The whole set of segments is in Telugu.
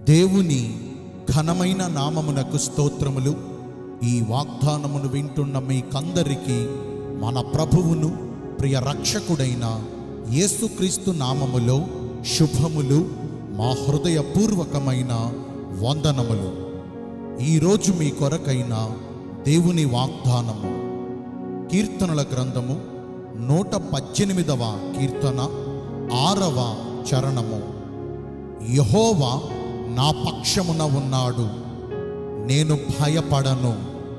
దేవుని ఘనమైన నామమునకు స్తోత్రములు ఈ వాగ్దానమును వింటున్న మీకందరికీ మన ప్రభువును ప్రియ రక్షకుడైన యేసుక్రీస్తు నామములో శుభములు మా హృదయపూర్వకమైన వందనములు ఈరోజు మీ కొరకైన దేవుని వాగ్దానము కీర్తనల గ్రంథము నూట పద్దెనిమిదవ కీర్తన ఆరవ చరణము యహోవా నా పక్షమున ఉన్నాడు నేను భయపడను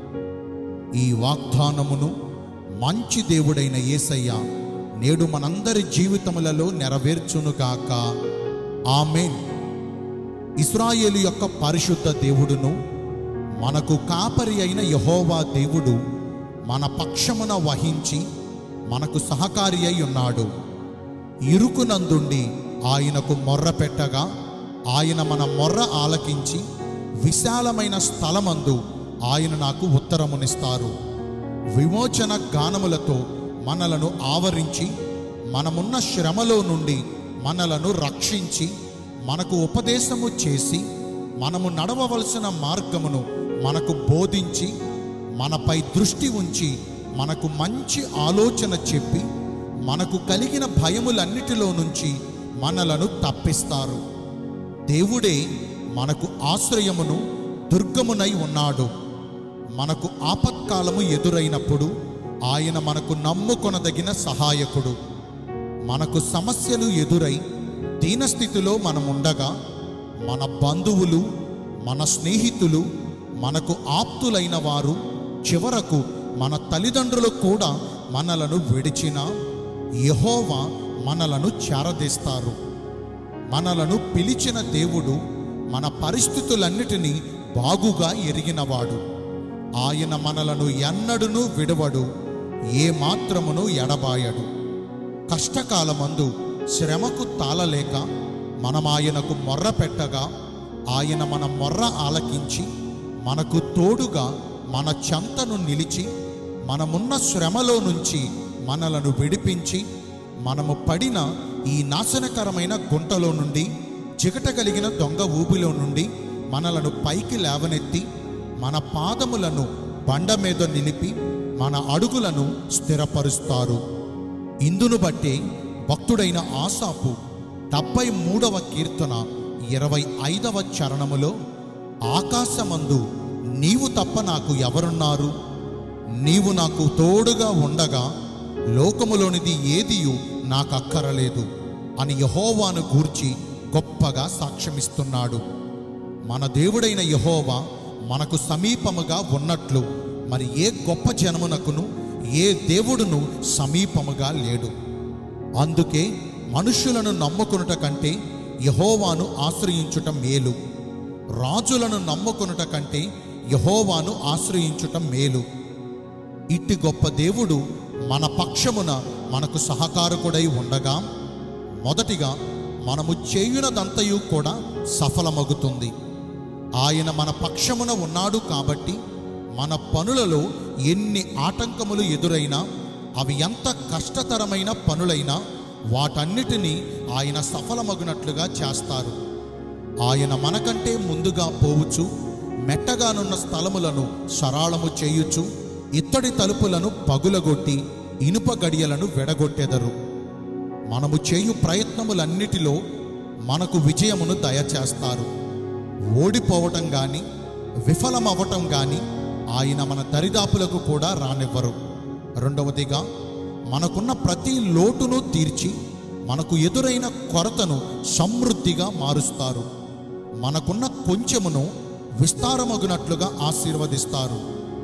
ఈ వాగ్దానమును మంచి దేవుడైన యేసయ్య నేడు మనందరి జీవితములలో నెరవేర్చునుగాక ఆమెన్ ఇస్రాయేలు యొక్క పరిశుద్ధ దేవుడును మనకు కాపరి అయిన యహోవా దేవుడు మన పక్షమున వహించి మనకు సహకారి అయి ఉన్నాడు ఇరుకునందుండి ఆయనకు మొర్ర పెట్టగా ఆయన మన మొర్ర ఆలకించి విశాలమైన స్థలమందు ఆయన నాకు ఉత్తరమునిస్తారు విమోచన గానములతో మనలను ఆవరించి మనమున్న శ్రమలో నుండి మనలను రక్షించి మనకు ఉపదేశము చేసి మనము నడవవలసిన మార్గమును మనకు బోధించి మనపై దృష్టి ఉంచి మనకు మంచి ఆలోచన చెప్పి మనకు కలిగిన భయములన్నిటిలో నుంచి మనలను తప్పిస్తారు దేవుడే మనకు ఆశ్రయమును దుర్గమునై ఉన్నాడు మనకు ఆపత్కాలము ఎదురైనప్పుడు ఆయన మనకు నమ్ముకొనదగిన సహాయకుడు మనకు సమస్యలు ఎదురై దీనస్థితిలో మనముండగా మన బంధువులు మన స్నేహితులు మనకు ఆప్తులైన వారు చివరకు మన తల్లిదండ్రులు కూడా మనలను విడిచినా యహోవా మనలను చేరదీస్తారు మనలను పిలిచిన దేవుడు మన పరిస్థితులన్నిటినీ బాగుగా ఎరిగినవాడు ఆయన మనలను ఎన్నడును విడవడు ఏ మాత్రమును ఎడబాయడు కష్టకాలమందు శ్రమకు తాళలేక మనం ఆయనకు మొర్ర పెట్టగా ఆయన మన మొర్ర ఆలకించి మనకు తోడుగా మన చెంతను నిలిచి మనమున్న శ్రమలో నుంచి మనలను విడిపించి మనము పడిన ఈ నాశనకరమైన గుంటలో నుండి చిగటగలిగిన దొంగ ఊబిలో నుండి మనలను పైకి లేవనెత్తి మన పాదములను బండ మీద నిలిపి మన అడుగులను స్థిరపరుస్తారు ఇందును బట్టి భక్తుడైన ఆసాపు డెబ్బై మూడవ కీర్తన ఇరవై ఐదవ చరణములో ఆకాశమందు నీవు తప్ప నాకు ఎవరున్నారు నీవు నాకు తోడుగా ఉండగా లోకములోనిది ఏదియు నాకు అక్కరలేదు అని యహోవాను గూర్చి గొప్పగా సాక్ష్యమిస్తున్నాడు మన దేవుడైన యహోవా మనకు సమీపముగా ఉన్నట్లు మరి ఏ గొప్ప జనమునకును ఏ దేవుడును సమీపముగా లేడు అందుకే మనుషులను నమ్ముకొనుట కంటే యహోవాను ఆశ్రయించుట మేలు రాజులను నమ్ముకొనుట కంటే యహోవాను ఆశ్రయించుట మేలు ఇట్టి గొప్ప దేవుడు మన పక్షమున మనకు సహకారకుడై ఉండగా మొదటిగా మనము చేయునదంతయు కూడా సఫలమగుతుంది ఆయన మన పక్షమున ఉన్నాడు కాబట్టి మన పనులలో ఎన్ని ఆటంకములు ఎదురైనా అవి ఎంత కష్టతరమైన పనులైనా వాటన్నిటినీ ఆయన సఫలమగునట్లుగా చేస్తారు ఆయన మనకంటే ముందుగా పోవుచు మెట్టగానున్న స్థలములను సరాళము చేయుచు ఇత్తడి తలుపులను పగులగొట్టి ఇనుప గడియలను వెడగొట్టెదరు మనము చేయు ప్రయత్నములన్నిటిలో మనకు విజయమును దయచేస్తారు ఓడిపోవటం కానీ విఫలమవ్వటం కానీ ఆయన మన దరిదాపులకు కూడా రానివ్వరు రెండవదిగా మనకున్న ప్రతి లోటును తీర్చి మనకు ఎదురైన కొరతను సమృద్ధిగా మారుస్తారు మనకున్న కొంచెమును విస్తారమగునట్లుగా ఆశీర్వదిస్తారు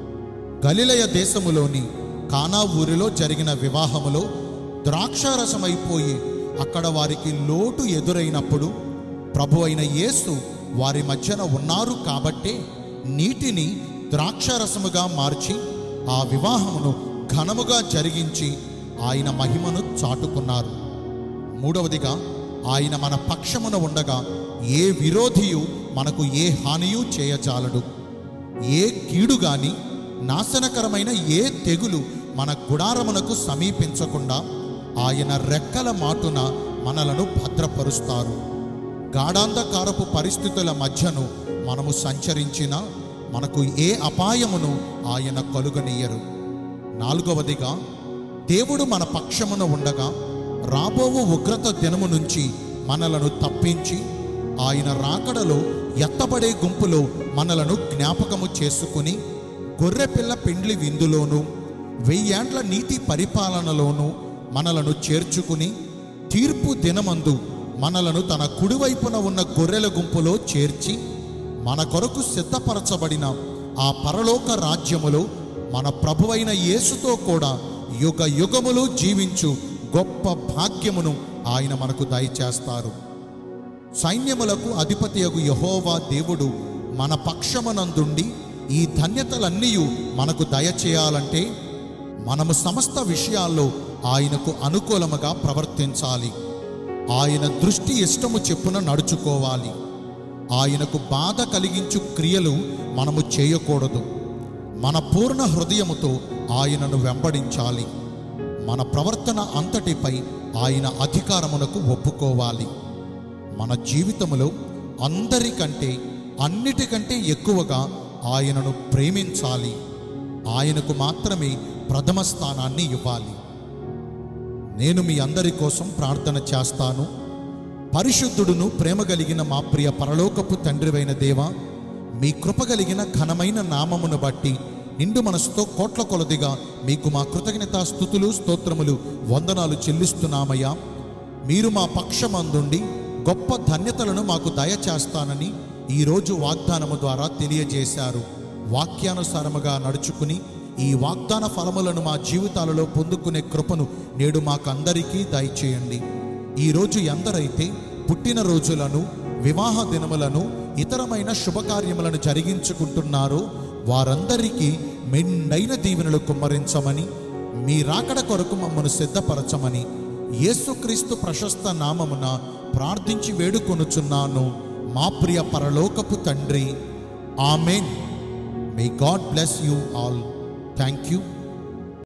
గలిలయ దేశములోని కానా ఊరిలో జరిగిన వివాహములో ద్రాక్షారసమైపోయి అక్కడ వారికి లోటు ఎదురైనప్పుడు ప్రభు అయిన యేసు వారి మధ్యన ఉన్నారు కాబట్టే నీటిని ద్రాక్షారసముగా మార్చి ఆ వివాహమును ఘనముగా జరిగించి ఆయన మహిమను చాటుకున్నారు మూడవదిగా ఆయన మన పక్షమున ఉండగా ఏ విరోధియు మనకు ఏ హానియు చేయజాలడు ఏ కీడు గాని నాశనకరమైన ఏ తెగులు మన గుడారమునకు సమీపించకుండా ఆయన రెక్కల మాటున మనలను భద్రపరుస్తారు గాఢాంధకారపు పరిస్థితుల మధ్యను మనము సంచరించినా మనకు ఏ అపాయమును ఆయన కలుగనీయరు నాలుగవదిగా దేవుడు మన పక్షమున ఉండగా రాబోవు ఉగ్రత దినము నుంచి మనలను తప్పించి ఆయన రాకడలో ఎత్తబడే గుంపులో మనలను జ్ఞాపకము చేసుకుని గొర్రెపిల్ల పెండ్లి విందులోను వెయ్యేండ్ల నీతి పరిపాలనలోను మనలను చేర్చుకుని తీర్పు దినమందు మనలను తన కుడివైపున ఉన్న గొర్రెల గుంపులో చేర్చి మన కొరకు సిద్ధపరచబడిన ఆ పరలోక రాజ్యములో మన ప్రభువైన యేసుతో కూడా యుగ యుగములు జీవించు గొప్ప భాగ్యమును ఆయన మనకు దయచేస్తారు సైన్యములకు అధిపతియగు యహోవా దేవుడు మన పక్షమనందుండి ఈ ధన్యతలన్నీ మనకు దయచేయాలంటే మనము సమస్త విషయాల్లో ఆయనకు అనుకూలముగా ప్రవర్తించాలి ఆయన దృష్టి ఇష్టము చెప్పున నడుచుకోవాలి ఆయనకు బాధ కలిగించు క్రియలు మనము చేయకూడదు మన పూర్ణ హృదయముతో ఆయనను వెంబడించాలి మన ప్రవర్తన అంతటిపై ఆయన అధికారమునకు ఒప్పుకోవాలి మన జీవితములో అందరికంటే అన్నిటికంటే ఎక్కువగా ఆయనను ప్రేమించాలి ఆయనకు మాత్రమే ప్రథమ స్థానాన్ని ఇవ్వాలి నేను మీ అందరి కోసం ప్రార్థన చేస్తాను పరిశుద్ధుడును ప్రేమ కలిగిన మా ప్రియ పరలోకపు తండ్రివైన దేవ మీ కృప కలిగిన ఘనమైన నామమును బట్టి నిండు మనసుతో కోట్ల కొలదిగా మీకు మా కృతజ్ఞతా స్థుతులు స్తోత్రములు వందనాలు చెల్లిస్తున్నామయ్యా మీరు మా పక్షమందుండి గొప్ప ధన్యతలను మాకు దయచేస్తానని ఈరోజు వాగ్దానము ద్వారా తెలియజేశారు వాక్యానుసారముగా నడుచుకుని ఈ వాగ్దాన ఫలములను మా జీవితాలలో పొందుకునే కృపను నేడు మాకందరికీ దయచేయండి ఈరోజు ఎందరైతే పుట్టినరోజులను వివాహ దినములను ఇతరమైన శుభకార్యములను జరిగించుకుంటున్నారో వారందరికీ మెండైన దీవెనలు కుమ్మరించమని మీ రాకడ కొరకు మమ్మను సిద్ధపరచమని యేసుక్రీస్తు ప్రశస్త నామమున ప్రార్థించి వేడుకొనుచున్నాను మా ప్రియ పరలోకపు తండ్రి amen may God bless you all thank you